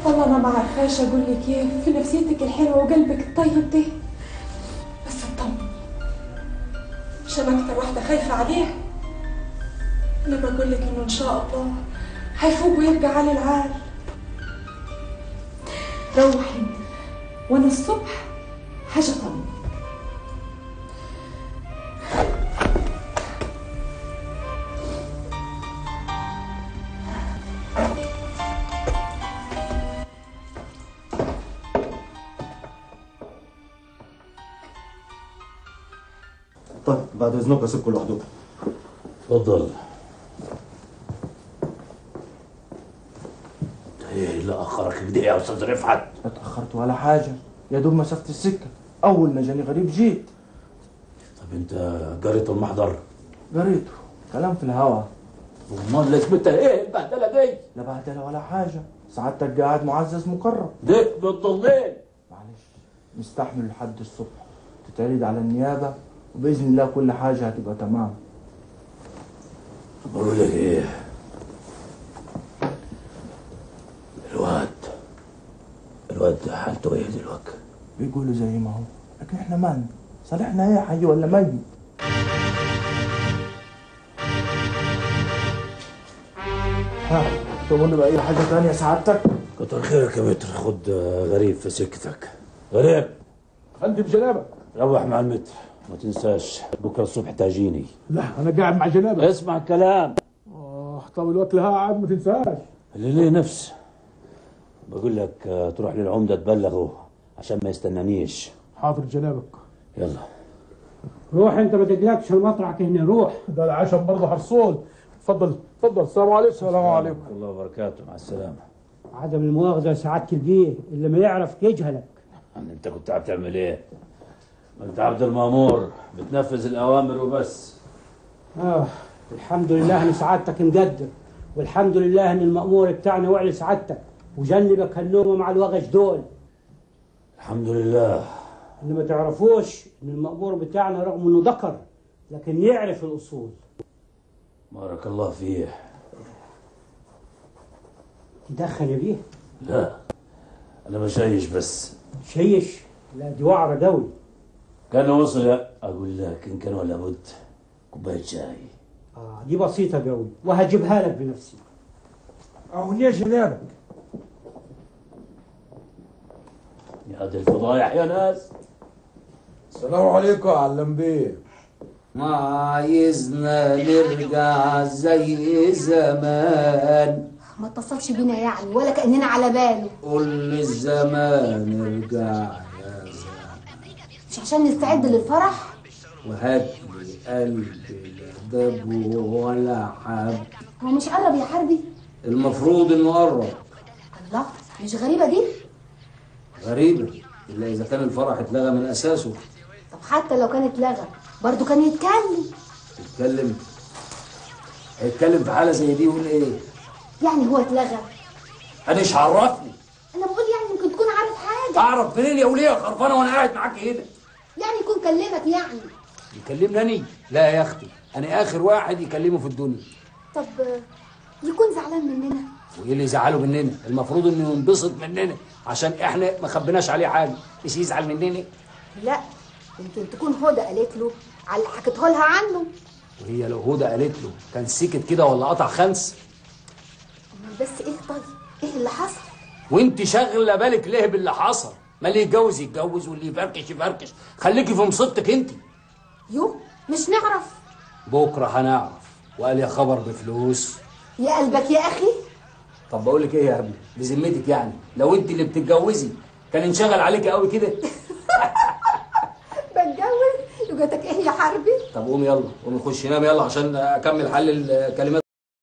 والله انا ما عارفاش اقول لك ايه في نفسيتك الحلوه وقلبك الطيب ده بس اطمن عشان اكتر واحده خايفه عليه انا بقول لك انه ان شاء الله هيفوق ويرجع على العال روحي وانا الصبح حاجه طمن طيب بعد اذنك اسيبكم لوحدكم اتفضل ايه اللي اخرك كده يا استاذ رفعت ما اتأخرت ولا حاجة يا دوب مسافة السكة أول ما جاني غريب جيت طب انت قريت المحضر قريته كلام في الهوا امال لازمتها ايه البهدله دي لا بهدلة ولا حاجة سعادتك قاعد معزز مكرم ده بالضلين معلش مستحمل لحد الصبح تتعرض على النيابة وبإذن الله كل حاجة هتبقى تمام بقول لك ايه الواد الواد حالته ايه دلوقتي بيقولوا زي ما هو لكن احنا مالنا صالحنا ايه حي ولا ميت ها تقول بأي حاجة تانية سعادتك كتر خيرك يا متر خد آه، غريب في سكتك غريب عندي بجنابك روح مع المتر ما تنساش بكره الصبح تاجيني لا انا قاعد مع جنابك اسمع الكلام اه طب الوقت لها عاد ما تنساش اللي ليه نفس بقول لك آه، تروح للعمدة تبلغه عشان ما يستنانيش حاضر جنابك يلا روح انت ما تقلقش المطرح هنا روح ده العشم برضه حرصول تفضل تفضل السلام عليكم السلام عليكم ورحمة الله وبركاته مع السلامة عدم المؤاخذة ساعات تلقيه اللي ما يعرف يجهلك يعني انت كنت عم تعمل ايه؟ ما انت عبد المامور بتنفذ الاوامر وبس آه الحمد لله ان سعادتك مقدر والحمد لله ان المأمور بتاعنا وعي سعادتك وجنبك هالنومة مع الوغش دول الحمد لله اللي ما تعرفوش ان المأمور بتاعنا رغم انه ذكر لكن يعرف الاصول بارك الله فيه تدخل يا بيه لا انا بشيش بس شيش لا دي وعرة دولي كان وصل اقول لك ان كان ولا بد كوبايه شاي آه دي بسيطة قوي وهجيبها لك بنفسي اهو يا جنابك يا دي الفضايح يا ناس السلام عليكم يا علم بيه ما عايزنا نرجع زي زمان ما اتصلش بينا يعني ولا كأننا على باله قول الزمان ارجع يا زمان مش عشان نستعد للفرح وهات لي قلبي لا دب ولا حب هو مش قرب يا حربي المفروض انه قرب الله مش غريبة دي غريبة الا اذا كان الفرح اتلغى من اساسه طب حتى لو كانت لغى برضه كان يتكلم يتكلم هيتكلم في حالة زي دي يقول ايه يعني هو اتلغى انا ايش عرفني انا بقول يعني يمكن تكون عارف حاجة اعرف منين يا وليه خرفانه وانا قاعد معاك هنا يعني يكون كلمك يعني يكلمني لا يا اختي انا اخر واحد يكلمه في الدنيا طب آه، يكون زعلان مننا وايه اللي يزعله مننا المفروض انه ينبسط مننا عشان احنا ما خبيناش عليه حاجه مش يزعل مننا لا يمكن تكون هدى قالت له على اللي حكيته لها عنه وهي لو هدى قالت له كان سكت كده ولا قطع خمس أمال بس ايه طيب ايه اللي حصل وانت شاغله بالك ليه باللي حصل ما اللي يتجوز يتجوز واللي يفركش يفركش خليكي في مصيبتك انت يو مش نعرف بكره هنعرف وقال يا خبر بفلوس يا قلبك يا اخي طب بقول لك ايه يا ابني بذمتك يعني لو انت اللي بتتجوزي كان انشغل عليكي قوي كده بتجوز لقيتك ايه يا حربي طب قوم يلا قوم نخش نام يلا عشان اكمل حل الكلمات